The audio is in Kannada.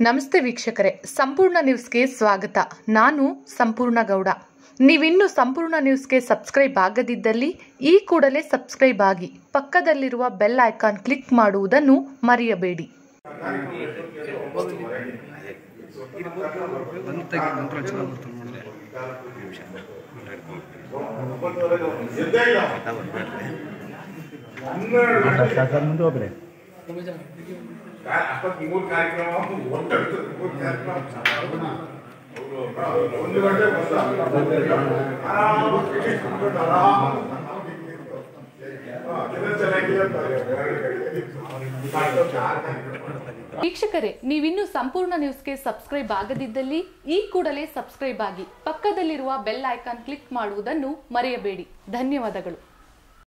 ನಮಸ್ತೆ ವೀಕ್ಷಕರೇ ಸಂಪೂರ್ಣ ನ್ಯೂಸ್ಗೆ ಸ್ವಾಗತ ನಾನು ಸಂಪೂರ್ಣ ಗೌಡ ನೀವಿನ್ನು ಸಂಪೂರ್ಣ ನ್ಯೂಸ್ಗೆ ಸಬ್ಸ್ಕ್ರೈಬ್ ಆಗದಿದ್ದಲ್ಲಿ ಈ ಕೂಡಲೇ ಸಬ್ಸ್ಕ್ರೈಬ್ ಆಗಿ ಪಕ್ಕದಲ್ಲಿರುವ ಬೆಲ್ ಐಕಾನ್ ಕ್ಲಿಕ್ ಮಾಡುವುದನ್ನು ಮರೆಯಬೇಡಿ ಬಂತಾಗಿ ಮಂತ್ರ ಚಲೋ ಬರ್ತಾನೆ ಮಾಡಿದೆ ಮುಂದೆ ಹೋಗ್ರಿ ಮೂರು ಕಾರ್ಯಕ್ರಮ ಒಂದು ಮೂರು ಕಾರ್ಯಕ್ರಮ ಒಂದು ಗಂಟೆ ವೀಕ್ಷಕರೇ ನೀವಿನ್ನು ಸಂಪೂರ್ಣ ನ್ಯೂಸ್ಗೆ ಸಬ್ಸ್ಕ್ರೈಬ್ ಆಗದಿದ್ದಲ್ಲಿ ಈ ಕೂಡಲೇ ಸಬ್ಸ್ಕ್ರೈಬ್ ಆಗಿ ಪಕ್ಕದಲ್ಲಿರುವ ಬೆಲ್ ಐಕಾನ್ ಕ್ಲಿಕ್ ಮಾಡುವುದನ್ನು ಮರೆಯಬೇಡಿ ಧನ್ಯವಾದಗಳು